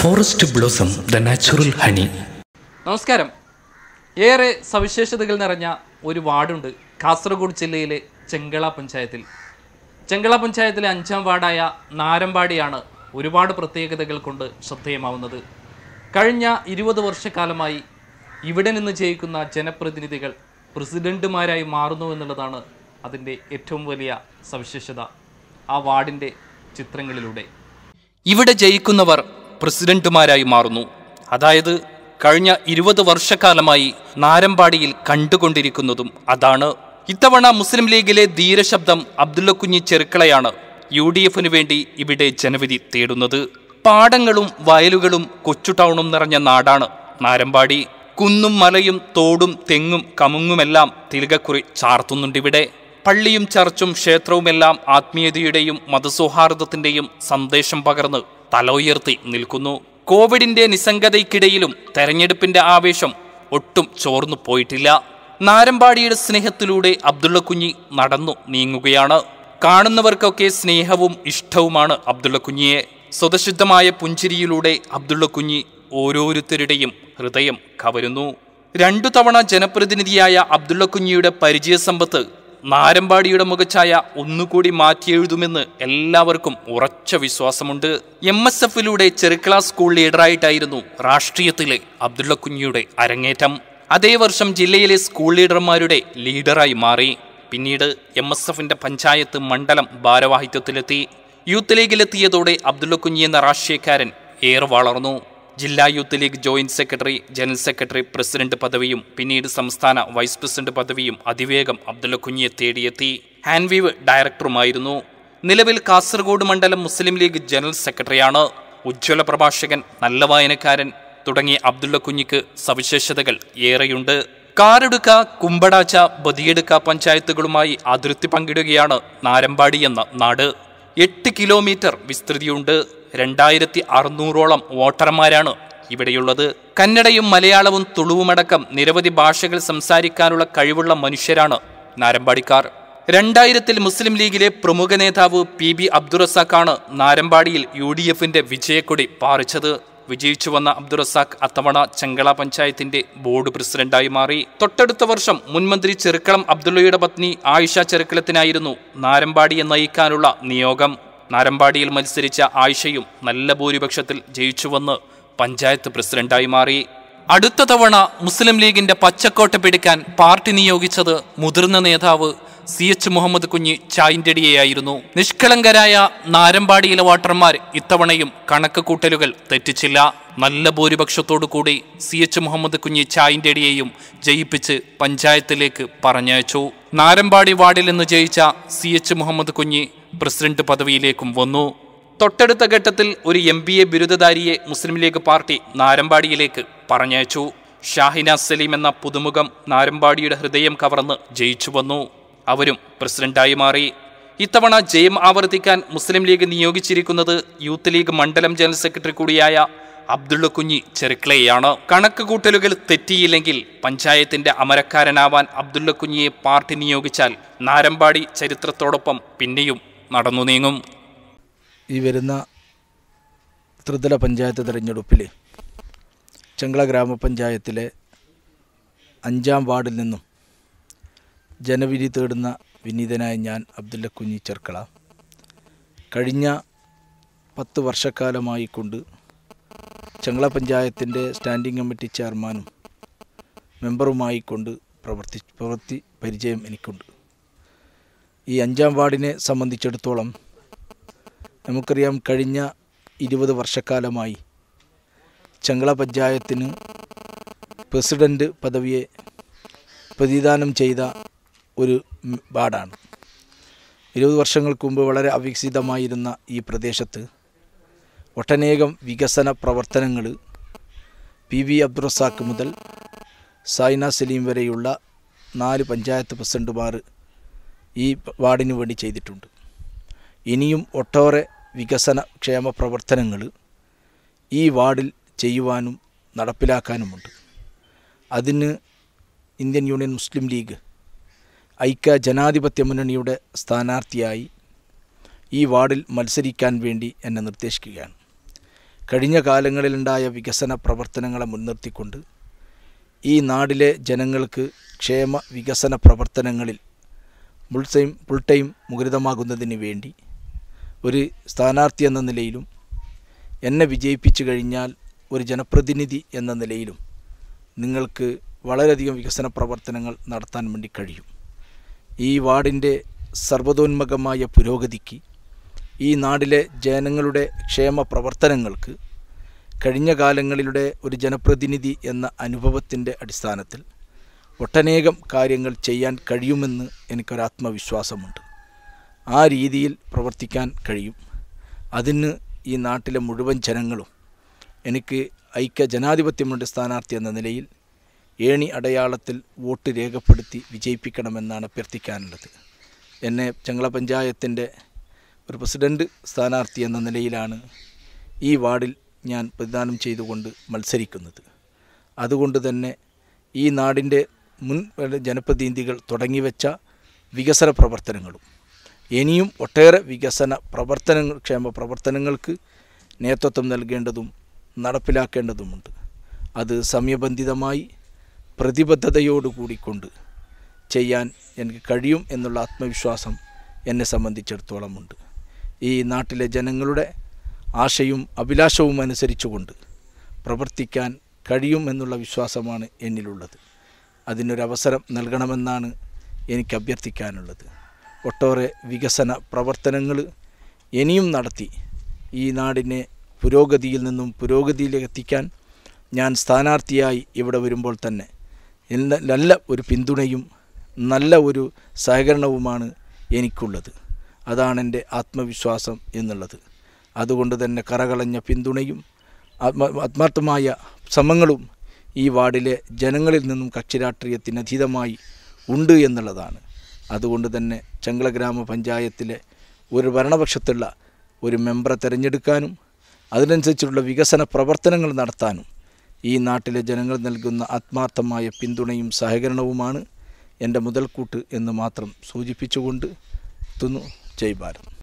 forest blossom the natural honey നമസ്കാരം ഏറെ സവിശേഷതകൾ നിറഞ്ഞ ഒരു വാർഡുണ്ട് കാസർഗോഡ് ജില്ലയിലെ ചെങ്കള പഞ്ചായത്തിൽ ചെങ്കള പഞ്ചായത്തിലെ അഞ്ചാം വാർഡായ നാരമ്പാടിയാണ് ഒരുപാട് പ്രത്യേകതകൾ കൊണ്ട് ശ്രദ്ധേയമാവുന്നത് കഴിഞ്ഞ ഇരുപത് വർഷക്കാലമായി ഇവിടെ നിന്ന് ജയിക്കുന്ന ജനപ്രതിനിധികൾ പ്രസിഡന്റുമാരായി മാറുന്നു എന്നുള്ളതാണ് അതിൻ്റെ ഏറ്റവും വലിയ സവിശേഷത ആ വാർഡിൻ്റെ ചിത്രങ്ങളിലൂടെ ഇവിടെ ജയിക്കുന്നവർ പ്രസിഡന്റുമാരായി മാറുന്നു അതായത് കഴിഞ്ഞ ഇരുപത് വർഷക്കാലമായി നാരമ്പാടിയിൽ കണ്ടുകൊണ്ടിരിക്കുന്നതും അതാണ് ഇത്തവണ മുസ്ലിം ലീഗിലെ ധീരശബ്ദം അബ്ദുള്ള കുഞ്ഞി ചെറുക്കളയാണ് യു ഡി എഫിനു വേണ്ടി ഇവിടെ ജനവിധി തേടുന്നത് പാടങ്ങളും വയലുകളും കൊച്ചു ടൗണും നിറഞ്ഞ നാടാണ് നാരമ്പാടി കുന്നും മലയും തോടും തെങ്ങും കമുങ്ങുമെല്ലാം തിലകക്കുറി ചാർത്തുന്നുണ്ടിവിടെ പള്ളിയും ചർച്ചും ക്ഷേത്രവുമെല്ലാം ആത്മീയതയുടെയും മതസൗഹാർദ്ദത്തിന്റെയും സന്ദേശം പകർന്ന് തല ഉയർത്തി നിൽക്കുന്നു കോവിഡിന്റെ നിസ്സംഗതയ്ക്കിടയിലും തെരഞ്ഞെടുപ്പിന്റെ ആവേശം ഒട്ടും ചോർന്നു പോയിട്ടില്ല നാരമ്പാടിയുടെ സ്നേഹത്തിലൂടെ അബ്ദുള്ള കുഞ്ഞി നടന്നു നീങ്ങുകയാണ് കാണുന്നവർക്കൊക്കെ സ്നേഹവും ഇഷ്ടവുമാണ് അബ്ദുള്ള കുഞ്ഞിയെ സ്വതസിദ്ധമായ പുഞ്ചിരിയിലൂടെ അബ്ദുള്ള കുഞ്ഞി ഓരോരുത്തരുടെയും ഹൃദയം കവരുന്നു രണ്ടു തവണ ജനപ്രതിനിധിയായ അബ്ദുള്ള കുഞ്ഞിയുടെ പരിചയസമ്പത്ത് നാരമ്പാടിയുടെ മുഖച്ഛായ ഒന്നുകൂടി മാറ്റിയെഴുതുമെന്ന് എല്ലാവർക്കും ഉറച്ച വിശ്വാസമുണ്ട് എം എസ് എഫിലൂടെ ചെറുക്കള സ്കൂൾ ലീഡറായിട്ടായിരുന്നു രാഷ്ട്രീയത്തിലെ അബ്ദുള്ള കുഞ്ഞിയുടെ അരങ്ങേറ്റം അതേ വർഷം ജില്ലയിലെ സ്കൂൾ ലീഡർമാരുടെ ലീഡറായി മാറി പിന്നീട് എം എസ് എഫിന്റെ പഞ്ചായത്ത് മണ്ഡലം ഭാരവാഹിത്വത്തിലെത്തി യൂത്ത് ലീഗിലെത്തിയതോടെ അബ്ദുള്ള കുഞ്ഞി എന്ന രാഷ്ട്രീയക്കാരൻ ഏറെ വളർന്നു ജില്ലാ youth league joint secretary general secretary president പദവിയും പിന്നീട് സംസ്ഥാന വൈസ് പ്രസിഡന്റ് പദവിയും അതിവേഗം അബ്ദുള്ള കുഞ്ഞിയെ തേടിയെത്തി ഹാൻവീവ് ഡയറക്ടറുമായിരുന്നു നിലവിൽ കാസർഗോഡ് മണ്ഡലം മുസ്ലിം ലീഗ് ജനറൽ സെക്രട്ടറിയാണ് ഉജ്ജ്വല പ്രഭാഷകൻ നല്ല വായനക്കാരൻ തുടങ്ങിയ അബ്ദുള്ള കുഞ്ഞിക്ക് സവിശേഷതകൾ ഏറെയുണ്ട് കാറെടുക്ക കുമ്പടാച്ച ബദിയെടുക്ക പഞ്ചായത്തുകളുമായി അതിർത്തി പങ്കിടുകയാണ് നാരമ്പാടി എന്ന നാട് എട്ട് കിലോമീറ്റർ വിസ്തൃതിയുണ്ട് രണ്ടായിരത്തി അറുന്നൂറോളം വോട്ടർമാരാണ് ഇവിടെയുള്ളത് കന്നഡയും മലയാളവും തുളുവുമടക്കം നിരവധി ഭാഷകൾ സംസാരിക്കാനുള്ള കഴിവുള്ള മനുഷ്യരാണ് നാരമ്പാടിക്കാർ രണ്ടായിരത്തിൽ മുസ്ലിം ലീഗിലെ പ്രമുഖ നേതാവ് പി ബി അബ്ദുറസാഖാണ് നാരമ്പാടിയിൽ യു ഡി എഫിന്റെ വിജയക്കൊടി പാറിച്ചത് വിജയിച്ചു വന്ന അബ്ദുറസാഖ് അത്തവണ ചെങ്കള പഞ്ചായത്തിന്റെ ബോർഡ് പ്രസിഡന്റായി മാറി തൊട്ടടുത്ത വർഷം മുൻമന്ത്രി ചെറുക്കളം അബ്ദുള്ളയുടെ പത്നി ആയിഷ ചെറുക്കളത്തിനായിരുന്നു നാരമ്പാടിയെ നയിക്കാനുള്ള നിയോഗം നാരമ്പാടിയിൽ മത്സരിച്ച ആയിഷയും നല്ല ഭൂരിപക്ഷത്തിൽ ജയിച്ചുവന്ന് പഞ്ചായത്ത് പ്രസിഡന്റായി മാറി അടുത്ത തവണ മുസ്ലിം ലീഗിന്റെ പച്ചക്കോട്ട പിടിക്കാൻ പാർട്ടി നിയോഗിച്ചത് മുതിർന്ന നേതാവ് സി എച്ച് മുഹമ്മദ് കുഞ്ഞി ചായിൻ്റെടിയെയായിരുന്നു നിഷ്കളങ്കരായ നാരമ്പാടിയിലെ വോട്ടർമാർ ഇത്തവണയും കണക്ക് കൂട്ടലുകൾ തെറ്റിച്ചില്ല നല്ല ഭൂരിപക്ഷത്തോടു കൂടി സി എച്ച് മുഹമ്മദ് കുഞ്ഞി ചായിൻ്റെടിയെയും ജയിപ്പിച്ച് പഞ്ചായത്തിലേക്ക് പറഞ്ഞയച്ചു നാരമ്പാടി വാർഡിൽ നിന്ന് ജയിച്ച സി എച്ച് മുഹമ്മദ് കുഞ്ഞി പ്രസിഡന്റ് പദവിയിലേക്കും വന്നു തൊട്ടടുത്ത ഘട്ടത്തിൽ ഒരു എം ബി എ ബിരുദധാരിയെ മുസ്ലിം ലീഗ് പാർട്ടി നാരമ്പാടിയിലേക്ക് പറഞ്ഞയച്ചു ഷാഹിന സലീം എന്ന പുതുമുഖം നാരമ്പാടിയുടെ ഹൃദയം കവർന്ന് ജയിച്ചു വന്നു അവരും പ്രസിഡന്റായി മാറി ഇത്തവണ ജയം ആവർത്തിക്കാൻ മുസ്ലിം ലീഗ് നിയോഗിച്ചിരിക്കുന്നത് യൂത്ത് ലീഗ് മണ്ഡലം ജനറൽ സെക്രട്ടറി കൂടിയായ അബ്ദുള്ള കുഞ്ഞി ചെറുക്ലയാണ് കണക്ക് കൂട്ടലുകൾ തെറ്റിയില്ലെങ്കിൽ പഞ്ചായത്തിന്റെ അമരക്കാരനാവാൻ അബ്ദുള്ള കുഞ്ഞിയെ പാർട്ടി നിയോഗിച്ചാൽ നാരമ്പാടി ചരിത്രത്തോടൊപ്പം പിന്നെയും നടന്നു നീങ്ങും ഈ വരുന്ന ത്രിതല പഞ്ചായത്ത് തിരഞ്ഞെടുപ്പിൽ ചെങ്കള ഗ്രാമപഞ്ചായത്തിലെ അഞ്ചാം വാർഡിൽ നിന്നും ജനവിധി തേടുന്ന വിനീതനായ ഞാൻ അബ്ദുല്ല കുഞ്ഞി ചെർക്കള കഴിഞ്ഞ പത്ത് വർഷക്കാലമായി കൊണ്ട് ചെങ്കള പഞ്ചായത്തിൻ്റെ സ്റ്റാൻഡിംഗ് കമ്മിറ്റി ചെയർമാനും മെമ്പറുമായി കൊണ്ട് പ്രവർത്തി പ്രവൃത്തി പരിചയം എനിക്കുണ്ട് ഈ അഞ്ചാം വാർഡിനെ സംബന്ധിച്ചിടത്തോളം നമുക്കറിയാം കഴിഞ്ഞ ഇരുപത് വർഷക്കാലമായി ചെങ്കള പഞ്ചായത്തിന് പ്രസിഡൻ്റ് പദവിയെ പ്രതിദാനം ചെയ്ത ഒരു ഉം, വാർഡാണ് ഇരുപത് വർഷങ്ങൾക്ക് മുമ്പ് വളരെ അവികസിതമായിരുന്ന ഈ പ്രദേശത്ത് ഒട്ടനേകം വികസന പ്രവർത്തനങ്ങൾ പി വി അബ്ദുറസാക്ക് മുതൽ സൈന സലീം വരെയുള്ള നാല് പഞ്ചായത്ത് പ്രസിഡന്റുമാർ ഈ വാർഡിനു വേണ്ടി ചെയ്തിട്ടുണ്ട് ഇനിയും ഒട്ടേറെ വികസന ക്ഷേമ പ്രവർത്തനങ്ങൾ ഈ വാർഡിൽ ചെയ്യുവാനും നടപ്പിലാക്കാനുമുണ്ട് അതിന് ഇന്ത്യൻ യൂണിയൻ മുസ്ലിം ലീഗ് ഐക്യ ജനാധിപത്യ മുന്നണിയുടെ സ്ഥാനാർത്ഥിയായി ഈ വാർഡിൽ മത്സരിക്കാൻ വേണ്ടി എന്നെ നിർദ്ദേശിക്കുകയാണ് കഴിഞ്ഞ കാലങ്ങളിലുണ്ടായ വികസന പ്രവർത്തനങ്ങളെ മുൻനിർത്തിക്കൊണ്ട് ഈ നാടിലെ ജനങ്ങൾക്ക് ക്ഷേമ വികസന പ്രവർത്തനങ്ങളിൽ ഫുൾ ടൈം ഫുൾ ടൈം മുഖരിതമാകുന്നതിന് വേണ്ടി ഒരു സ്ഥാനാർത്ഥി എന്ന നിലയിലും എന്നെ വിജയിപ്പിച്ചു കഴിഞ്ഞാൽ ഒരു ജനപ്രതിനിധി എന്ന നിലയിലും നിങ്ങൾക്ക് വളരെയധികം വികസന പ്രവർത്തനങ്ങൾ നടത്താൻ വേണ്ടി കഴിയും ഈ വാർഡിൻ്റെ സർവ്വതോന്മുഖമായ പുരോഗതിക്ക് ഈ നാടിലെ ജനങ്ങളുടെ ക്ഷേമ പ്രവർത്തനങ്ങൾക്ക് കഴിഞ്ഞ കാലങ്ങളിലൂടെ ഒരു ജനപ്രതിനിധി എന്ന അനുഭവത്തിൻ്റെ അടിസ്ഥാനത്തിൽ ഒട്ടനേകം കാര്യങ്ങൾ ചെയ്യാൻ കഴിയുമെന്ന് എനിക്കൊരാത്മവിശ്വാസമുണ്ട് ആ രീതിയിൽ പ്രവർത്തിക്കാൻ കഴിയും അതിന് ഈ നാട്ടിലെ മുഴുവൻ ജനങ്ങളും എനിക്ക് ഐക്യ ജനാധിപത്യമുണ്ട് സ്ഥാനാർത്ഥി എന്ന നിലയിൽ ഏണി അടയാളത്തിൽ വോട്ട് രേഖപ്പെടുത്തി വിജയിപ്പിക്കണമെന്നാണ് അഭ്യർത്ഥിക്കാനുള്ളത് എന്നെ ചെങ്ങള പഞ്ചായത്തിൻ്റെ ഒരു പ്രസിഡൻറ്റ് സ്ഥാനാർത്ഥി എന്ന നിലയിലാണ് ഈ വാർഡിൽ ഞാൻ പ്രതിദാനം ചെയ്തുകൊണ്ട് മത്സരിക്കുന്നത് അതുകൊണ്ട് തന്നെ ഈ നാടിൻ്റെ മുൻ ജനപ്രതിനിധികൾ തുടങ്ങിവെച്ച വികസന പ്രവർത്തനങ്ങളും ഇനിയും ഒട്ടേറെ വികസന പ്രവർത്തനങ്ങൾ ക്ഷേമ പ്രവർത്തനങ്ങൾക്ക് നേതൃത്വം നൽകേണ്ടതും നടപ്പിലാക്കേണ്ടതുമുണ്ട് അത് സമയബന്ധിതമായി പ്രതിബദ്ധതയോടുകൂടിക്കൊണ്ട് ചെയ്യാൻ എനിക്ക് കഴിയും എന്നുള്ള ആത്മവിശ്വാസം എന്നെ സംബന്ധിച്ചിടത്തോളം ഉണ്ട് ഈ നാട്ടിലെ ജനങ്ങളുടെ ആശയും അഭിലാഷവും അനുസരിച്ചുകൊണ്ട് പ്രവർത്തിക്കാൻ കഴിയും എന്നുള്ള വിശ്വാസമാണ് എന്നിലുള്ളത് അതിനൊരവസരം നൽകണമെന്നാണ് എനിക്ക് അഭ്യർത്ഥിക്കാനുള്ളത് ഒട്ടേറെ വികസന പ്രവർത്തനങ്ങൾ ഇനിയും നടത്തി ഈ നാടിനെ പുരോഗതിയിൽ നിന്നും പുരോഗതിയിലേക്ക് എത്തിക്കാൻ ഞാൻ സ്ഥാനാർത്ഥിയായി ഇവിടെ വരുമ്പോൾ തന്നെ എല്ലാ- നല്ല ഒരു പിന്തുണയും നല്ല ഒരു സഹകരണവുമാണ് എനിക്കുള്ളത് അതാണ് എൻ്റെ ആത്മവിശ്വാസം എന്നുള്ളത് അതുകൊണ്ട് തന്നെ കറകളഞ്ഞ പിന്തുണയും ആത്മ ആത്മാർത്ഥമായ ശ്രമങ്ങളും ഈ വാർഡിലെ ജനങ്ങളിൽ നിന്നും കക്ഷി രാഷ്ട്രീയത്തിന് അതീതമായി ഉണ്ട് എന്നുള്ളതാണ് അതുകൊണ്ട് തന്നെ ചെങ്കള ഗ്രാമപഞ്ചായത്തിലെ ഒരു ഭരണപക്ഷത്തുള്ള ഒരു മെമ്പറെ തിരഞ്ഞെടുക്കാനും അതിനനുസരിച്ചുള്ള വികസന പ്രവർത്തനങ്ങൾ നടത്താനും ഈ നാട്ടിലെ ജനങ്ങൾ നൽകുന്ന ആത്മാർത്ഥമായ പിന്തുണയും സഹകരണവുമാണ് എൻ്റെ മുതൽക്കൂട്ട് എന്ന് മാത്രം സൂചിപ്പിച്ചുകൊണ്ട് എത്തുന്നു ജയ് ഭാരത്